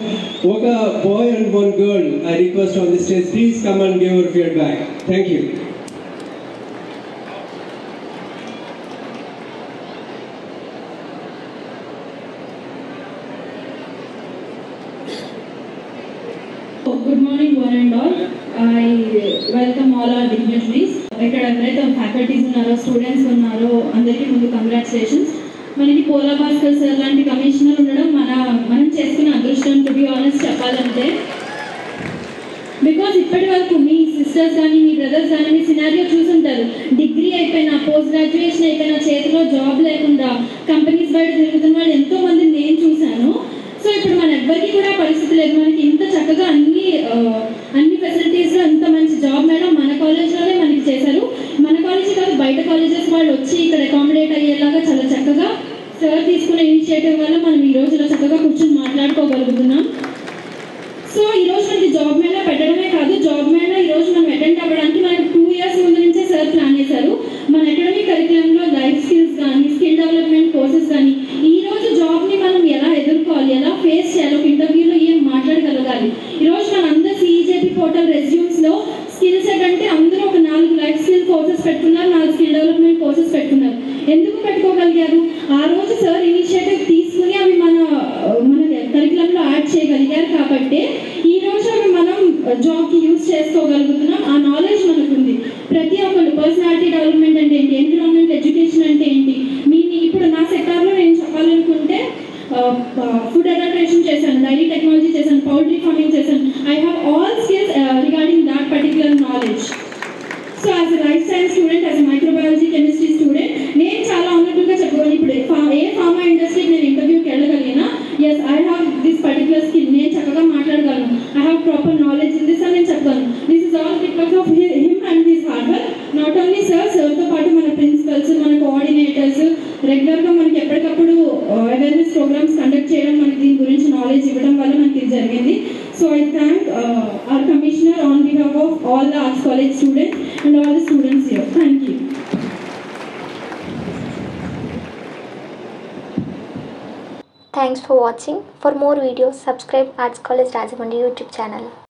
ఒక boy and one girl I request on the stage please come and give our feedback thank you good morning one and all I welcome all our dignitaries ఇక్కడ ఎవరైతే faculties ఉన్నారో students ఉన్నారో అందరికీ ముందు congratulations మనకి పోలా Bhaskar sir లాంటి commissioner ఉండడం మన మనం చేసుకున్న అదృష్టం టు బి ఆనెస్ట్ చెప్పాలంటే బికాస్ ఇప్పటి వరకు మీ సిస్టర్స్ కానీ మీ బ్రదర్స్ కానీ మీ సినారియో చూసుంటారు డిగ్రీ అయిపోయినా పోస్ట్ గ్రాడ్యుయేషన్ అయిపోయినా చేతిలో జాబ్ లేకుండా కంపెనీస్ బయట తిరుగుతున్న వాళ్ళు ఎంతో మంది నేను చూశాను సో ఇప్పుడు మన ఎవ్వరికి కూడా పరిస్థితి లేదు మనకి ఇంత చక్కగా అన్ని ఆ, అన్ని ఫెసిలిటీస్ ఇంత మంచి జాబ్ మేడం మన కాలేజ్లోనే మనకి చేశారు మన కాలేజ్ కాదు బయట కాలేజెస్ వాళ్ళు వచ్చి ఇక్కడ అకామిడేట్ అయ్యేలాగా చాలా చక్కగా సార్ తీసుకునే ఇనిషియేటివ్ వల్ల మనం ఈ రోజులో చక్కగా కూర్చొని మాట్లాడుకోగలుగుతున్నాం సో ఈ రోజు మనకి జాబ్ మేళా పెట్టడమే కాదు జాబ్ మేళా ఈ రోజు మనం అటెండ్ అవ్వడానికి మనకి టూ ఇయర్స్ ముందు నుంచే సార్ ప్లాన్ చేశారు మన అకాడమిక్ కరికులంలో లైఫ్ స్కిల్స్ కానీ స్కిల్ డెవలప్మెంట్ కోర్సెస్ కానీ ఈ రోజు జాబ్ ని మనం ఎలా ఎదుర్కోవాలి ఎలా ఫేస్ చేయాలి ఒక ఇంటర్వ్యూలో ఏం మాట్లాడగలగాలి ఈ రోజు మన అందరు సిఈజేపీ పోర్టల్ రెజ్యూమ్స్ లో స్కిల్ సెట్ అంటే అందరూ ఒక నాలుగు లైఫ్ స్కిల్ కోర్సెస్ పెట్టుకున్నారు నాలుగు స్కిల్ డెవలప్మెంట్ కోర్సెస్ పెట్టుకున్నారు ఎందుకు పెట్టుకోగలిగారు ఆ రోజు సార్ ఇనిషియేటివ్ తీసుకుని అవి మన మన కరికులంలో యాడ్ చేయగలిగారు కాబట్టి ఈ రోజు అవి మనం జాబ్ కి యూజ్ చేసుకోగలుగుతున్నాం ఆ నాలెడ్జ్ మనకు ఉంది ప్రతి ఒక్కరు పర్సనాలిటీ డెవలప్మెంట్ అంటే ఏంటి ఎన్విరాన్మెంట్ ఎడ్యుకేషన్ అంటే ఏంటి మీ ఇప్పుడు నా సెక్టార్లో నేను చెప్పాలనుకుంటే ఫుడ్ అడాప్టేషన్ చేశాను డైరీ టెక్నాలజీ చేశాను పౌల్ట్రీ ఫార్మింగ్ చేశాను I have all skills regarding that particular knowledge so as life science student as microbiology chemistry student నేను చాలా ఆనరబుల్గా చెప్పుకోవాలి ఇప్పుడు ఫా- ఏ ఫార్మా ఇండస్ట్రీకి నేను ఇంటర్వ్యూకి వెళ్ళగలిగినా yes I have this particular skill నేను చక్కగా మాట్లాడగలను I have proper knowledge in this అని నేను చెప్తాను this is all because of him and this hard work not only sir సార్తో పాటు మన ప్రిన్సిపల్స్ మన కోఆర్డినేటర్స్ రెగ్యులర్గా మనకి ఎప్పటికప్పుడు అవేర్నెస్ ప్రోగ్రామ్స్ కండక్ట్ చేయడం మనకి దీని గురించి నాలెడ్జ్ ఇవ్వడం వల్ల మనకి ఇది జరిగింది so I thank our commissioner on behalf of all the arts college students and all the students here thank you Thanks for watching. For more videos, subscribe Arts College Rajamundry YouTube channel.